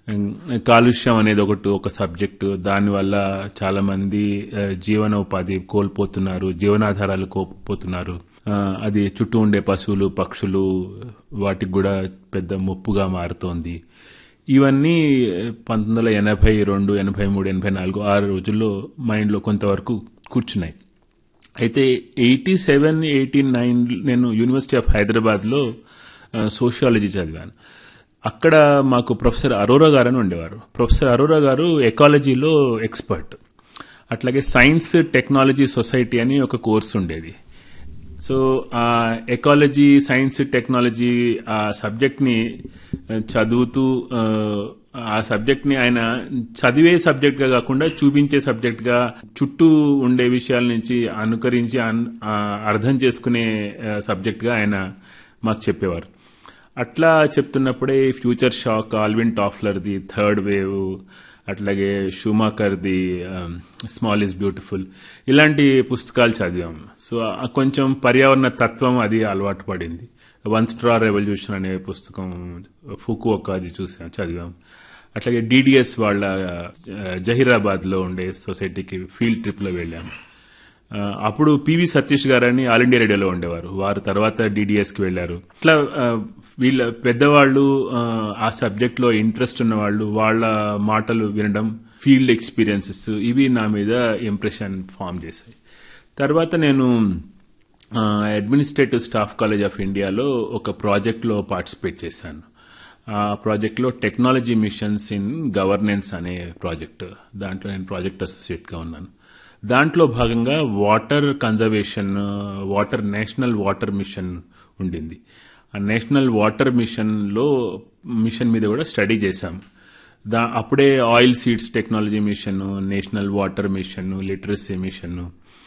కాలుష్యం అనేది ఒకటి ఒక సబ్జెక్టు దానివల్ల చాలా మంది ఆ, జీవనోపాధి కోల్పోతున్నారు జీవనాధారాలు కోల్పోతున్నారు ఆ, అది చుట్టూ ఉండే పశువులు పక్షులు వాటికి కూడా పెద్ద ముప్పుగా మారుతోంది ఇవన్నీ పంతొమ్మిది వందల ఎనభై రెండు ఎనభై మూడు ఎనభై నాలుగు ఆరు రోజుల్లో మైండ్లో కొంతవరకు కూర్చున్నాయి అయితే ఎయిటీ సెవెన్ ఎయిటీ నైన్ నేను యూనివర్సిటీ ఆఫ్ హైదరాబాద్లో సోషియాలజీ చదివాను అక్కడ మాకు ప్రొఫెసర్ అరోరా గారు అని ఉండేవారు ప్రొఫెసర్ అరోరా గారు ఎకాలజీలో ఎక్స్పర్ట్ అట్లాగే సైన్స్ టెక్నాలజీ సొసైటీ అని ఒక కోర్సు ఉండేది సో ఆ ఎకాలజీ సైన్స్ టెక్నాలజీ ఆ సబ్జెక్ట్ని చదువుతూ ఆ, ఆ సబ్జెక్ట్ని ఆయన చదివే సబ్జెక్ట్గా కాకుండా చూపించే సబ్జెక్ట్గా చుట్టూ ఉండే విషయాల నుంచి అనుకరించి అన్- ఆ, అర్థం చేసుకునే ఆ, సబ్జెక్ట్గా ఆయన మాకు చెప్పేవారు అట్లా చెప్తున్నప్పుడే ఫ్యూచర్ షాక్ ఆల్విన్ టాఫ్లర్ది థర్డ్ వేవ్ అట్లాగే షూమాకర్ది స్మాల్ ఇస్ బ్యూటిఫుల్ ఇలాంటి పుస్తకాలు చదివాం సో ఆ కొంచెం పర్యావరణ తత్వం అది అలవాటు పడింది వన్ స్ట్రా రెవల్యూషన్ అనే పుస్తకం ఫుకు అది చూసాం చదివాం అట్లాగే డిడిఎస్ వాళ్ళ జహీరాబాద్ లో ఉండే సొసైటీకి ఫీల్డ్ ట్రిప్ లో వెళ్ళాం ఆ, అప్పుడు పివి సతీష్ గారని ఆల్ ఇండియా రేడియోలో ఉండేవారు వారు తర్వాత డిడిఎస్ కి వెళ్లారు ఇట్లా ఆ, వీళ్ళ పెద్దవాళ్ళు ఆ, ఆ సబ్జెక్ట్ లో ఇంట్రెస్ట్ ఉన్న వాళ్ళు వాళ్ళ మాటలు వినడం ఫీల్డ్ ఎక్స్పీరియన్సెస్ ఇవి నా మీద ఇంప్రెషన్ ఫామ్ చేశాయి తర్వాత నేను అడ్మినిస్ట్రేటివ్ స్టాఫ్ కాలేజ్ ఆఫ్ ఇండియాలో ఒక ప్రాజెక్ట్లో పార్టిసిపేట్ చేశాను ఆ ప్రాజెక్ట్లో టెక్నాలజీ మిషన్స్ ఇన్ గవర్నెన్స్ అనే ప్రాజెక్ట్ దాంట్లో నేను ప్రాజెక్ట్ అసోసియేట్గా ఉన్నాను దాంట్లో భాగంగా water conservation water national water mission ఉండింది ఆ నేషనల్ వాటర్ మిషన్లో మిషన్ మీద కూడా స్టడీ చేశాం దా అప్పుడే oil seeds technology mission national water mission literacy mission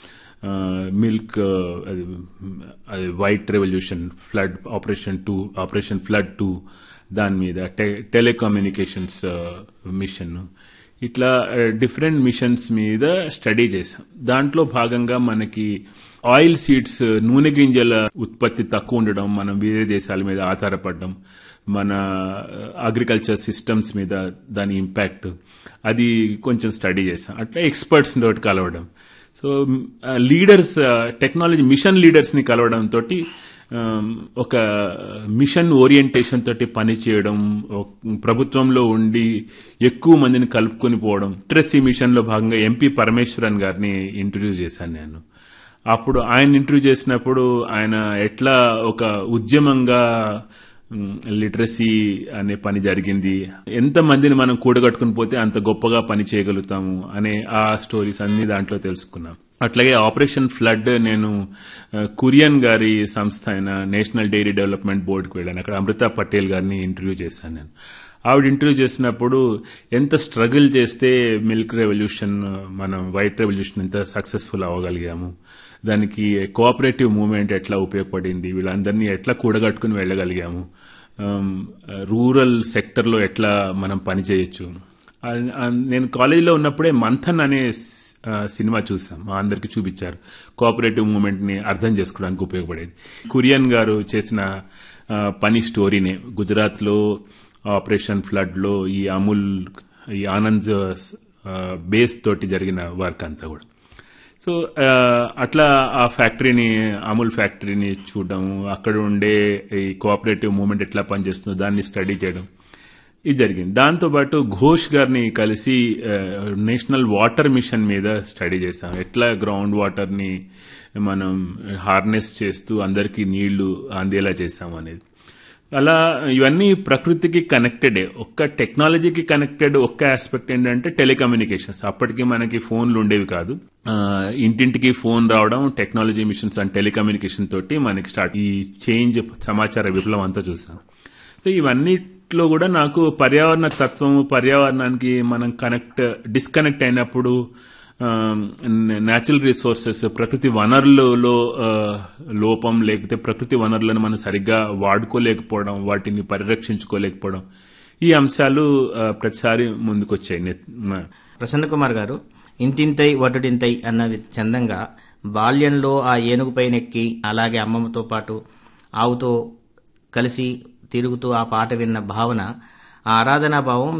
milk అది అది white revolution flood operation two operation flood two దాని మీద టెలికమ్యూనికేషన్స్ మిషన్ ఇట్లా డిఫరెంట్ మిషన్స్ మీద స్టడీ చేశాం దాంట్లో భాగంగా మనకి ఆయిల్ సీడ్స్ నూనె గింజల ఉత్పత్తి తక్కువ ఉండడం మనం వేరే దేశాల మీద ఆధారపడడం మన అగ్రికల్చర్ సిస్టమ్స్ మీద దాని ఇంపాక్ట్ అది కొంచెం స్టడీ చేశాం అట్లా ఎక్స్పర్ట్స్ తోటి కలవడం so leaders technology mission leaders ని కలవడం తోటి ఒక మిషన్ ఓరియంటేషన్ తోటి పని చేయడం ప్రభుత్వంలో ఉండి ఎక్కువ మందిని కలుపుకొని పోవడం లిటరసీ మిషన్ లో భాగంగా ఎంపీ పరమేశ్వరన్ గారిని ఇంటర్వ్యూ చేశాను నేను అప్పుడు ఆయన ఇంటర్వ్యూ చేసినప్పుడు ఆయన ఎట్లా ఒక ఉద్యమంగా లిటరసీ అనే పని జరిగింది ఎంత మందిని మనం కూడగట్టుకుని పోతే అంత గొప్పగా పని చేయగలుగుతాము అనే ఆ స్టోరీస్ అన్ని దాంట్లో తెలుసుకున్నాం అట్లాగే ఆపరేషన్ ఫ్లడ్ నేను కురియన్ గారి సంస్థ అయిన నేషనల్ డైరీ డెవలప్మెంట్ బోర్డుకి వెళ్ళాను అక్కడ అమృత పటేల్ గారిని ఇంటర్వ్యూ చేశాను నేను ఆవిడ ఇంటర్వ్యూ చేసినప్పుడు ఎంత స్ట్రగుల్ చేస్తే మిల్క్ రెవల్యూషన్ మనం వైట్ రెవల్యూషన్ ఎంత సక్సెస్ఫుల్ అవ్వగలిగాము దానికి కోఆపరేటివ్ మూవ్మెంట్ ఎట్లా ఉపయోగపడింది వీళ్ళందరినీ ఎట్లా కూడగట్టుకుని వెళ్ళగలిగాము రూరల్ సెక్టర్లో ఎట్లా మనం పని చేయొచ్చు నేను కాలేజీలో ఉన్నప్పుడే మంథన్ అనే సినిమా చూసాం మా అందరికి చూపించారు కోఆపరేటివ్ మూవ్మెంట్ ని అర్థం చేసుకోవడానికి ఉపయోగపడేది కురియన్ గారు చేసిన పని స్టోరీనే గుజరాత్ లో ఆపరేషన్ ఫ్లడ్ లో ఈ అమూల్ ఈ ఆనంద్ బేస్ తోటి జరిగిన వర్క్ అంతా కూడా సో అట్లా ఆ ఫ్యాక్టరీని అమూల్ ఫ్యాక్టరీని చూడడం అక్కడ ఉండే ఈ కోఆపరేటివ్ మూవ్మెంట్ ఎట్లా పనిచేస్తుందో దాన్ని స్టడీ చేయడం ఇది జరిగింది దాంతోపాటు ఘోష్ గారిని కలిసి నేషనల్ వాటర్ మిషన్ మీద స్టడీ చేశాం ఎట్లా గ్రౌండ్ వాటర్ ని మనం హార్నెస్ చేస్తూ అందరికీ నీళ్లు అందేలా చేశాం అనేది అలా ఇవన్నీ ప్రకృతికి కనెక్టెడే ఒక్క టెక్నాలజీకి కనెక్టెడ్ ఒక్క ఆస్పెక్ట్ ఏంటంటే టెలికమ్యూనికేషన్స్ అప్పటికి మనకి ఫోన్లు ఉండేవి కాదు ఇంటింటికి ఫోన్ రావడం టెక్నాలజీ మిషన్స్ అండ్ టెలికమ్యూనికేషన్ తోటి మనకి స్టార్ట్ ఈ చేంజ్ సమాచార విప్లవం అంతా చూసాం సో ఇవన్నిట్లో కూడా నాకు పర్యావరణ తత్వం పర్యావరణానికి మనం కనెక్ట్ డిస్కనెక్ట్ అయినప్పుడు న్యాచురల్ రిసోర్సెస్ ప్రకృతి వనరులలో లోపం లేకపోతే ప్రకృతి వనరులను మనం సరిగ్గా వాడుకోలేకపోవడం వాటిని పరిరక్షించుకోలేకపోవడం ఈ అంశాలు ప్రతిసారి ముందుకొచ్చాయి ప్రసన్న కుమార్ గారు ఇంతింతై వటుడింతై అన్నది చందంగా బాల్యంలో ఆ ఏనుగుపై నెక్కి అలాగే అమ్మమ్మతో పాటు ఆవుతో కలిసి తిరుగుతూ ఆ పాట విన్న భావన ఆ ఆరాధనా భావం